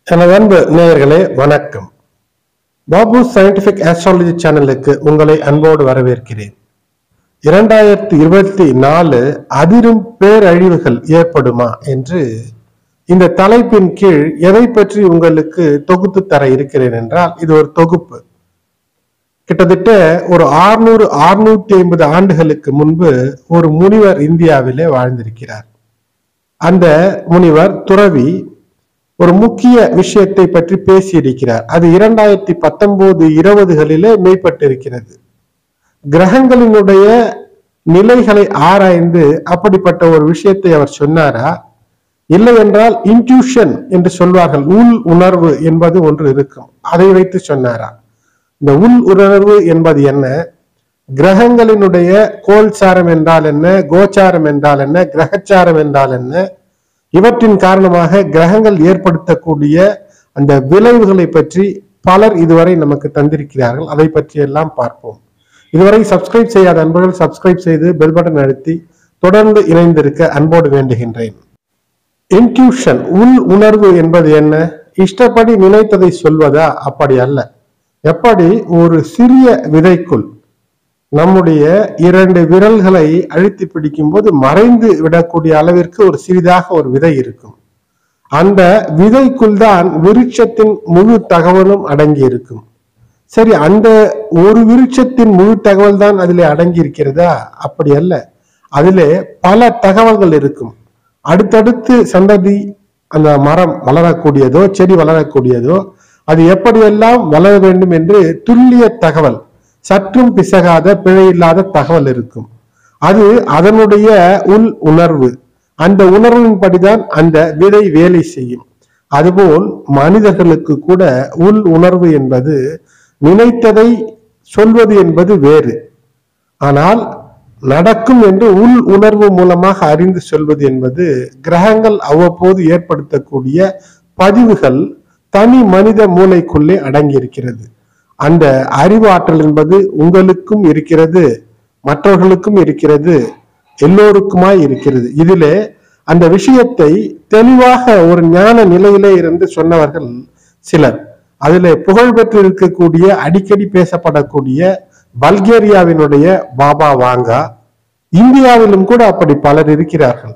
எனது அன்பு நேயர்களே வணக்கம் பாபு சயின்டிபிக் ஆஸ்ட்ராலஜி சேனலுக்கு உங்களை அன்போடு வரவேற்கிறேன் இரண்டாயிரத்தி இருபத்தி நாலு அதிரும் பேரழிவுகள் ஏற்படுமா என்று இந்த தலைப்பின் கீழ் எதை பற்றி உங்களுக்கு தொகுத்து தர இருக்கிறேன் என்றால் இது ஒரு தொகுப்பு கிட்டத்தட்ட ஒரு ஆறுநூறு ஆறுநூத்தி ஐம்பது ஆண்டுகளுக்கு முன்பு ஒரு முனிவர் இந்தியாவிலே வாழ்ந்திருக்கிறார் அந்த முனிவர் துறவி ஒரு முக்கிய விஷயத்தை பற்றி பேசியிருக்கிறார் அது இரண்டாயிரத்தி பத்தொன்பது இருபதுகளிலே மெய்ப்பட்டிருக்கிறது கிரகங்களினுடைய நிலைகளை ஆராய்ந்து அப்படிப்பட்ட ஒரு விஷயத்தை அவர் சொன்னாரா இல்லை என்றால் இன்ட்யூஷன் என்று சொல்வார்கள் உள் உணர்வு என்பது ஒன்று இருக்கும் அதை வைத்து சொன்னாரா இந்த உள் உணர்வு என்பது என்ன கிரகங்களினுடைய கோல்சாரம் என்றால் என்ன கோச்சாரம் என்றால் என்ன கிரகச்சாரம் என்றால் என்ன இவற்றின் காரணமாக கிரகங்கள் ஏற்படுத்தக்கூடிய அந்த விளைவுகளை பற்றி பலர் இதுவரை நமக்கு தந்திருக்கிறார்கள் அதை பற்றி எல்லாம் பார்ப்போம் இதுவரை சப்ஸ்கிரைப் செய்யாத அன்பர்கள் சப்ஸ்கிரைப் செய்து பெல் பட்டன் அழுத்தி தொடர்ந்து இணைந்திருக்க அன்போடு வேண்டுகின்றேன் இன்ட்யூஷன் உள் உணர்வு என்பது என்ன இஷ்டப்படி நினைத்ததை சொல்வதா அப்படி அல்ல எப்படி ஒரு சிறிய விதைக்குள் நம்முடைய இரண்டு விரல்களை அழுத்தி பிடிக்கும் போது மறைந்து விடக்கூடிய அளவிற்கு ஒரு சிறிதாக ஒரு விதை இருக்கும் அந்த விதைக்குள் தான் விருட்சத்தின் முழு தகவலும் அடங்கி இருக்கும் சரி அந்த ஒரு விருட்சத்தின் முழு தகவல் தான் அதிலே அடங்கி இருக்கிறதா அப்படி அல்ல அதிலே பல தகவல்கள் இருக்கும் அடுத்தடுத்து சந்ததி அந்த மரம் வளரக்கூடியதோ செடி வளரக்கூடியதோ அது எப்படியெல்லாம் வளர வேண்டும் என்று துல்லிய தகவல் சற்றும் பிசகாத பிழையில்லாத தகவல் இருக்கும் அது அதனுடைய உள் உணர்வு அந்த உணர்வின்படிதான் அந்த விதை வேலை செய்யும் அதுபோல் மனிதர்களுக்கு கூட உள் உணர்வு என்பது நினைத்ததை சொல்வது என்பது வேறு ஆனால் நடக்கும் என்று உள் உணர்வு மூலமாக அறிந்து சொல்வது என்பது கிரகங்கள் அவ்வப்போது ஏற்படுத்தக்கூடிய பதிவுகள் தனி மனித மூளைக்குள்ளே அடங்கி இருக்கிறது அந்த அறிவாற்றல் என்பது உங்களுக்கும் இருக்கிறது மற்றவர்களுக்கும் இருக்கிறது எல்லோருக்குமாய் இருக்கிறது இதிலே அந்த விஷயத்தை தெளிவாக ஒரு ஞான நிலையிலே இருந்து சொன்னவர்கள் சிலர் அதிலே புகழ் பெற்று இருக்கக்கூடிய அடிக்கடி பேசப்படக்கூடிய பல்கேரியாவினுடைய பாபா வாங்கா இந்தியாவிலும் கூட அப்படி பலர் இருக்கிறார்கள்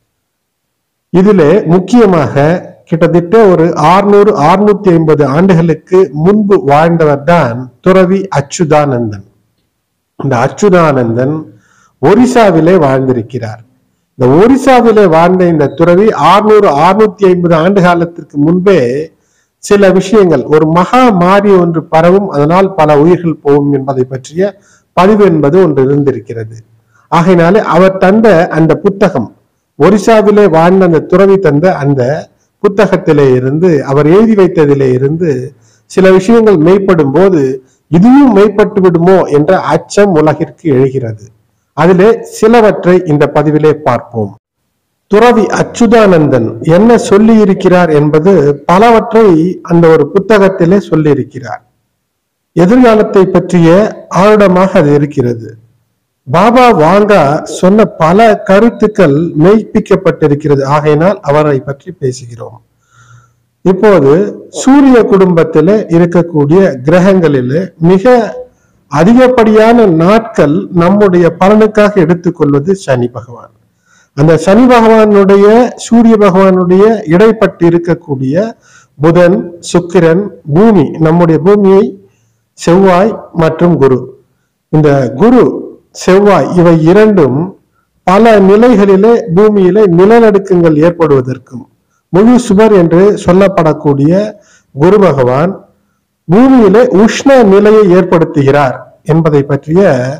இதிலே முக்கியமாக கிட்டத்தட்ட ஒரு ஆறுநூறு ஆறுநூத்தி ஐம்பது ஆண்டுகளுக்கு முன்பு வாழ்ந்தவர் தான் துறவி அச்சுதானந்தன் இந்த அச்சுதானந்தன் ஒரிசாவிலே வாழ்ந்திருக்கிறார் இந்த ஒரிசாவிலே வாழ்ந்த இந்த துறவி ஆறுநூறு ஆறுநூத்தி ஐம்பது ஆண்டு காலத்திற்கு முன்பே சில விஷயங்கள் ஒரு மகா மாறி ஒன்று பரவும் அதனால் பல உயிர்கள் போகும் என்பதை பற்றிய பதிவு என்பது ஒன்று இருந்திருக்கிறது ஆகையினாலே அவர் தந்த அந்த புத்தகம் ஒரிசாவிலே வாழ்ந்த அந்த துறவி தந்த அந்த புத்தகத்திலே இருந்து அவர் எழுதி வைத்ததிலே இருந்து சில விஷயங்கள் மெய்ப்படும் போது இதுவும் மெய்ப்பட்டு விடுமோ என்ற அச்சம் உலகிற்கு எழுகிறது அதிலே சிலவற்றை இந்த பதிவிலே பார்ப்போம் துறவி அச்சுதானந்தன் என்ன சொல்லி இருக்கிறார் என்பது பலவற்றை அந்த ஒரு புத்தகத்திலே சொல்லியிருக்கிறார் எதிர்காலத்தை பற்றிய ஆழமாக அது இருக்கிறது பாபா வாங்கா சொன்ன பல கருத்துக்கள் மெய்ப்பிக்கப்பட்டிருக்கிறது ஆகையினால் அவரை பற்றி பேசுகிறோம் இப்போது சூரிய குடும்பத்திலே இருக்கக்கூடிய கிரகங்களிலே மிக அதிகப்படியான நாட்கள் நம்முடைய பலனுக்காக எடுத்துக்கொள்வது சனி பகவான் அந்த சனி பகவானுடைய சூரிய பகவானுடைய இடைப்பட்டு இருக்கக்கூடிய புதன் சுக்கிரன் பூமி நம்முடைய பூமியை செவ்வாய் மற்றும் குரு இந்த குரு செவ்வாய் இவை இரண்டும் பல நிலைகளிலே பூமியிலே நிலநடுக்கங்கள் ஏற்படுவதற்கும் முழு சுவர் என்று சொல்லப்படக்கூடிய குரு பகவான் பூமியிலே உஷ்ண நிலையை ஏற்படுத்துகிறார் என்பதை பற்றிய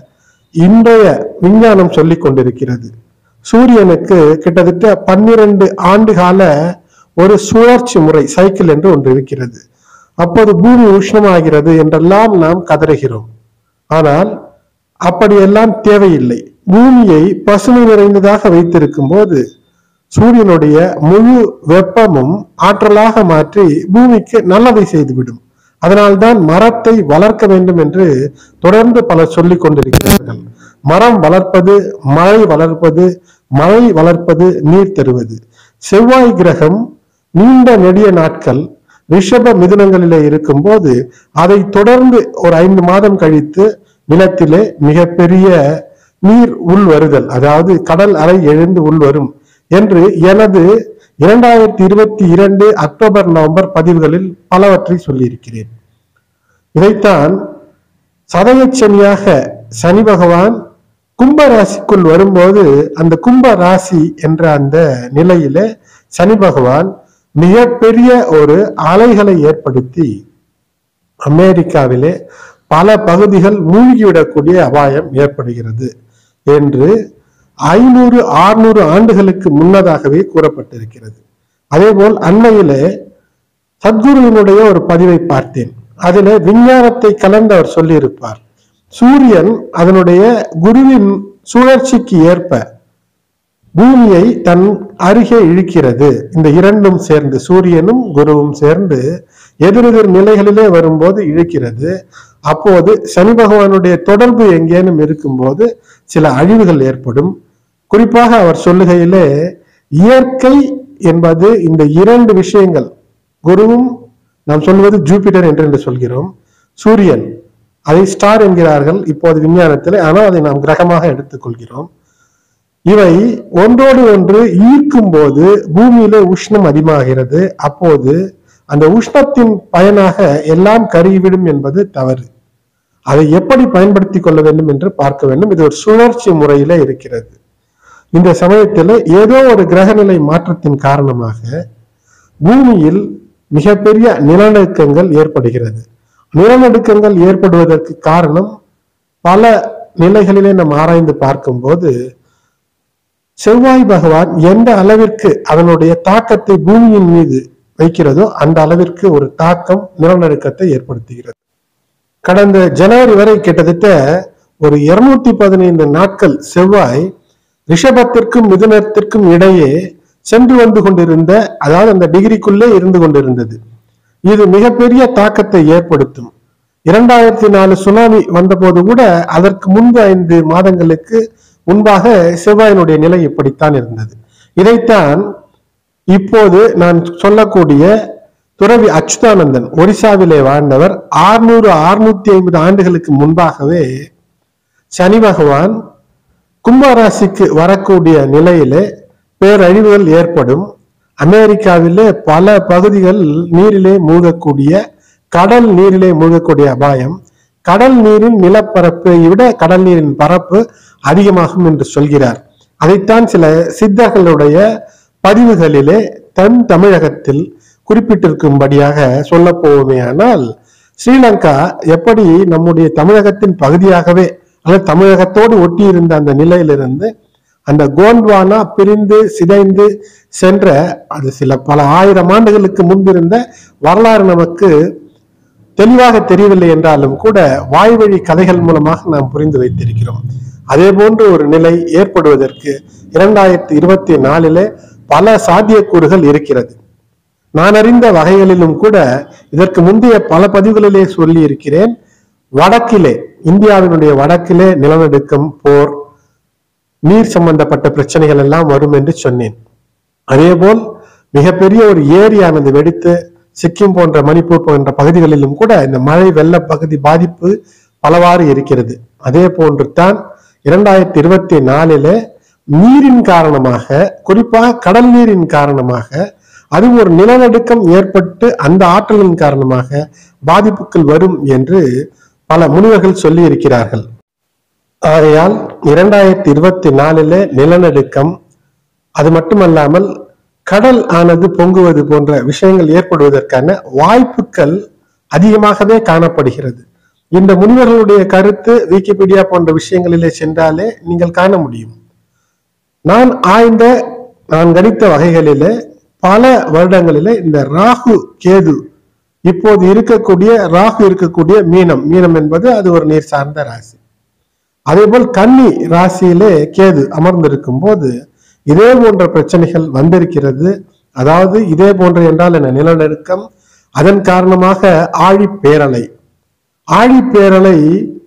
இன்றைய விஞ்ஞானம் சொல்லிக் கொண்டிருக்கிறது சூரியனுக்கு கிட்டத்தட்ட பன்னிரண்டு ஆண்டு கால ஒரு சுழற்சி முறை சைக்கிள் என்று ஒன்று இருக்கிறது அப்போது பூமி உஷ்ணமாகிறது என்றெல்லாம் நாம் கதறுகிறோம் ஆனால் அப்படியெல்லாம் தேவையில்லை பூமியை பசுமை நிறைந்ததாக வைத்திருக்கும் போது சூரியனுடைய முழு வெப்பமும் ஆற்றலாக மாற்றி பூமிக்கு நல்லதை செய்துவிடும் அதனால்தான் மரத்தை வளர்க்க வேண்டும் என்று தொடர்ந்து பலர் சொல்லிக் கொண்டிருக்கிறார்கள் மரம் வளர்ப்பது மழை வளர்ப்பது மழை வளர்ப்பது நீர் தருவது செவ்வாய் கிரகம் நீண்ட நெடிய நாட்கள் ரிஷப மிதுனங்களிலே இருக்கும்போது அதை தொடர்ந்து ஒரு ஐந்து மாதம் கழித்து நிலத்திலே மிகப்பெரிய நீர் உள் வருதல் அதாவது கடல் அலை எழுந்து உள் வரும் என்று எனது இரண்டாயிரத்தி இருபத்தி இரண்டு அக்டோபர் நவம்பர் பதிவுகளில் பலவற்றை சொல்லியிருக்கிறேன் இதைத்தான் சதயச்சனியாக சனி பகவான் கும்ப ராசிக்குள் வரும்போது அந்த கும்ப ராசி என்ற அந்த நிலையில சனி பகவான் மிகப்பெரிய ஒரு அலைகளை ஏற்படுத்தி அமெரிக்காவிலே பல பகுதிகள் மூழ்கிவிடக்கூடிய அபாயம் ஏற்படுகிறது என்று ஐநூறு ஆறுநூறு ஆண்டுகளுக்கு முன்னதாகவே கூறப்பட்டிருக்கிறது அதேபோல் அண்மையிலே சத்குருவினுடைய ஒரு பதிவை பார்த்தேன் அதில் விஞ்ஞானத்தை கலந்து அவர் சொல்லியிருப்பார் சூரியன் அதனுடைய குருவின் சுழற்சிக்கு ஏற்ப பூமியை தன் அருகே இழுக்கிறது இந்த இரண்டும் சேர்ந்து சூரியனும் குருவும் சேர்ந்து எதிரெதிர் நிலைகளிலே வரும்போது இழுக்கிறது அப்போது சனி பகவானுடைய தொடர்பு எங்கேனும் இருக்கும்போது சில அழிவுகள் ஏற்படும் குறிப்பாக அவர் சொல்லுகையிலே இயற்கை என்பது இந்த இரண்டு விஷயங்கள் குருவும் நாம் சொல்வது ஜூபிட்டர் என்று என்று சொல்கிறோம் சூரியன் அதை ஸ்டார் என்கிறார்கள் இப்போது விஞ்ஞானத்தில் ஆனால் அதை நாம் கிரகமாக எடுத்துக்கொள்கிறோம் இவை ஒன்றோடு ஒன்று ஈர்க்கும் போது பூமியிலே உஷ்ணம் அதிகமாகிறது அப்போது அந்த உஷ்ணத்தின் பயனாக எல்லாம் கருகிவிடும் என்பது தவறு அதை எப்படி பயன்படுத்தி கொள்ள வேண்டும் என்று பார்க்க வேண்டும் இது ஒரு சுழற்சி முறையில இருக்கிறது இந்த சமயத்தில் ஏதோ ஒரு கிரகநிலை மாற்றத்தின் காரணமாக பூமியில் மிகப்பெரிய நிலநடுக்கங்கள் ஏற்படுகிறது நிலநடுக்கங்கள் ஏற்படுவதற்கு காரணம் பல நிலைகளிலே நாம் ஆராய்ந்து பார்க்கும்போது செவ்வாய் பகவான் எந்த அளவிற்கு அதனுடைய தாக்கத்தை பூமியின் மீது வைக்கிறதோ அந்த அளவிற்கு ஒரு தாக்கம் நிலநடுக்கத்தை ஏற்படுத்துகிறது கடந்த ஜனவரி வரை கிட்டத்தட்ட ஒரு இருநூத்தி பதினைந்து நாட்கள் செவ்வாய் ரிஷபத்திற்கும் மிதுனத்திற்கும் இடையே சென்று வந்து கொண்டிருந்த அதாவது அந்த டிகிரிக்குள்ளே இருந்து கொண்டிருந்தது இது மிகப்பெரிய தாக்கத்தை ஏற்படுத்தும் இரண்டாயிரத்தி நாலு சுனாமி வந்தபோது கூட அதற்கு முன்பு ஐந்து மாதங்களுக்கு முன்பாக செவ்வாயினுடைய நிலை இப்படித்தான் இருந்தது இதைத்தான் இப்போது நான் சொல்லக்கூடிய துறவி அச்சுதானந்தன் ஒரிசாவிலே வாழ்ந்தவர் ஆறுநூறு அறுநூத்தி ஐம்பது ஆண்டுகளுக்கு முன்பாகவே சனி பகவான் கும்பராசிக்கு வரக்கூடிய நிலையிலே பேரழிவுகள் ஏற்படும் அமெரிக்காவிலே பல பகுதிகள் நீரிலே மூழ்கக்கூடிய கடல் நீரிலே மூழ்கக்கூடிய அபாயம் கடல் நீரின் நிலப்பரப்பை விட கடல் நீரின் பரப்பு அதிகமாகும் என்று சொல்கிறார் அதைத்தான் சில சித்தர்களுடைய பதிவுகளிலே தென் தமிழகத்தில் குறிப்பிட்டிருக்கும்படியாக சொல்ல போவோமேயானால் ஸ்ரீலங்கா எப்படி நம்முடைய தமிழகத்தின் பகுதியாகவே அல்லது தமிழகத்தோடு ஒட்டி இருந்த அந்த நிலையிலிருந்து அந்த கோண்ட்வானா பிரிந்து சிதைந்து சென்ற அது சில பல ஆயிரம் ஆண்டுகளுக்கு முன்பிருந்த வரலாறு நமக்கு தெளிவாக தெரியவில்லை என்றாலும் கூட வாய்வழி கதைகள் மூலமாக நாம் புரிந்து வைத்திருக்கிறோம் அதே போன்று ஒரு நிலை ஏற்படுவதற்கு இரண்டாயிரத்தி இருபத்தி நாலிலே பல சாத்தியக்கூறுகள் இருக்கிறது நான் அறிந்த வகைகளிலும் கூட இதற்கு முந்தைய பல பதிவுகளிலே சொல்லி இருக்கிறேன் வடக்கிலே இந்தியாவினுடைய வடக்கிலே நிலநடுக்கம் போர் நீர் சம்பந்தப்பட்ட பிரச்சனைகள் எல்லாம் வரும் என்று சொன்னேன் அதேபோல் மிகப்பெரிய ஒரு ஏரியானது வெடித்து சிக்கிம் போன்ற மணிப்பூர் போன்ற பகுதிகளிலும் கூட இந்த மழை வெள்ள பகுதி பாதிப்பு பலவாறு இருக்கிறது அதே போன்று தான் இரண்டாயிரத்தி இருபத்தி நாலில நீரின் காரணமாக குறிப்பாக கடல் நீரின் காரணமாக அது ஒரு நிலநடுக்கம் ஏற்பட்டு அந்த ஆற்றலின் காரணமாக பாதிப்புகள் வரும் என்று பல முனிவர்கள் சொல்லி இருக்கிறார்கள் ஆகையால் இரண்டாயிரத்தி இருபத்தி நாலிலே நிலநடுக்கம் அது மட்டுமல்லாமல் கடல் ஆனது பொங்குவது போன்ற விஷயங்கள் ஏற்படுவதற்கான வாய்ப்புகள் அதிகமாகவே காணப்படுகிறது இந்த முனிவர்களுடைய கருத்து விக்கிபீடியா போன்ற விஷயங்களிலே சென்றாலே நீங்கள் காண முடியும் நான் ஆய்ந்த நான் கணித்த வகைகளிலே பல வருடங்களிலே இந்த ராகு கேது இப்போது இருக்கக்கூடிய ராகு இருக்கக்கூடிய மீனம் மீனம் என்பது அது ஒரு நீர் சார்ந்த ராசி அதேபோல் கன்னி ராசியிலே கேது அமர்ந்திருக்கும் போது இதே போன்ற பிரச்சனைகள் வந்திருக்கிறது அதாவது இதே போன்ற என்றால் என்ன நிலநடுக்கம் அதன் காரணமாக ஆழி பேரலை ஆழி பேரலை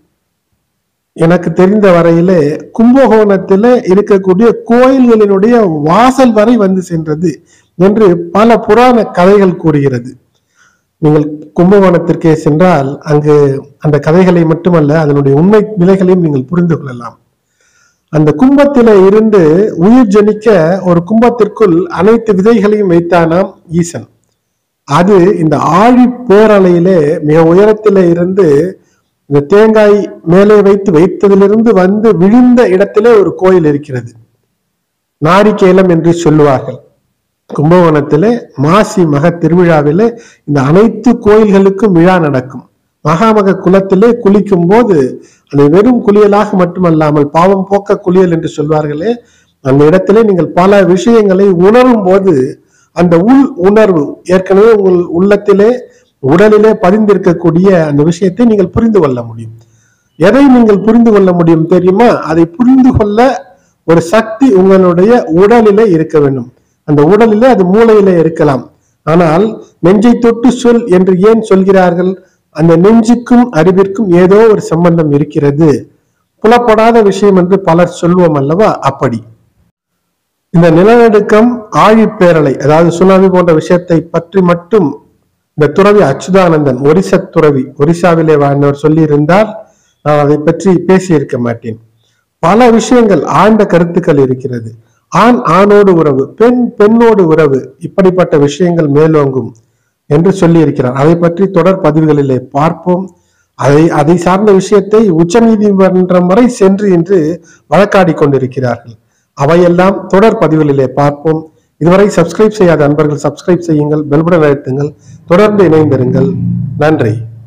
எனக்கு தெரிந்த வரையிலே கும்பகோணத்திலே இருக்கக்கூடிய கோயில்களினுடைய வாசல் வரை வந்து சென்றது என்று பல புராண கதைகள் கூறுகிறது நீங்கள் கும்பகோணத்திற்கே சென்றால் அங்கு அந்த கதைகளை மட்டுமல்ல அதனுடைய உண்மை நிலைகளையும் நீங்கள் புரிந்து கொள்ளலாம் அந்த கும்பத்தில இருந்து உயிர் ஜனிக்க ஒரு கும்பத்திற்குள் அனைத்து விதைகளையும் வைத்தானாம் ஈசன் அது இந்த ஆழி பேரலையிலே மிக உயரத்திலே இருந்து இந்த தேங்காய் மேலே வைத்து வைத்ததிலிருந்து வந்து விழுந்த இடத்திலே ஒரு கோயில் இருக்கிறது நாரிகேலம் என்று சொல்லுவார்கள் கும்பகோணத்திலே மாசி மக திருவிழாவிலே இந்த அனைத்து கோயில்களுக்கும் விழா நடக்கும் மகாமக குலத்திலே குளிக்கும் போது அது வெறும் குளியலாக மட்டுமல்லாமல் பாவம் போக்க குளியல் என்று சொல்வார்களே அந்த இடத்திலே நீங்கள் பல விஷயங்களை உணரும் போது அந்த உள் உணர்வு ஏற்கனவே உங்கள் உள்ளத்திலே உடலிலே பதிந்திருக்கக்கூடிய அந்த விஷயத்தை நீங்கள் புரிந்து கொள்ள முடியும் எதை நீங்கள் புரிந்து கொள்ள முடியும் தெரியுமா அதை புரிந்து கொள்ள ஒரு சக்தி உங்களுடைய உடலிலே இருக்க வேண்டும் அந்த உடலிலே அது மூளையிலே இருக்கலாம் ஆனால் நெஞ்சை தொட்டு சொல் என்று ஏன் சொல்கிறார்கள் அந்த நெஞ்சுக்கும் அறிவிற்கும் ஏதோ ஒரு சம்பந்தம் இருக்கிறது புலப்படாத விஷயம் என்று பலர் சொல்வோம் அல்லவா அப்படி இந்த நிலநடுக்கம் ஆழிப்பேரலை அதாவது சுனாமி போன்ற விஷயத்தை பற்றி மட்டும் இந்த துறவி அச்சுதானந்தன் ஒரிசா துறவி ஒரிசாவிலே வாழ்ந்தவர் சொல்லியிருந்தால் நான் அதை பற்றி பேசியிருக்க மாட்டேன் பல விஷயங்கள் ஆழ்ந்த கருத்துக்கள் இருக்கிறது ஆண் ஆணோடு உறவு பெண் பெண்ணோடு உறவு இப்படிப்பட்ட விஷயங்கள் மேலோங்கும் என்று சொல்லியிருக்கிறார் அதை பற்றி தொடர் பதிவுகளிலே பார்ப்போம் அதை அதை சார்ந்த விஷயத்தை உச்சநீதிமன்றம் வரை சென்று இன்று வழக்காடி கொண்டிருக்கிறார்கள் அவையெல்லாம் தொடர் பதிவுகளிலே பார்ப்போம் இதுவரை சப்ஸ்கிரைப் செய்யாத அன்பர்கள் சப்ஸ்கிரைப் செய்யுங்கள் பெல்புடன் அழுத்துங்கள் தொடர்ந்து இணைந்திருங்கள் நன்றி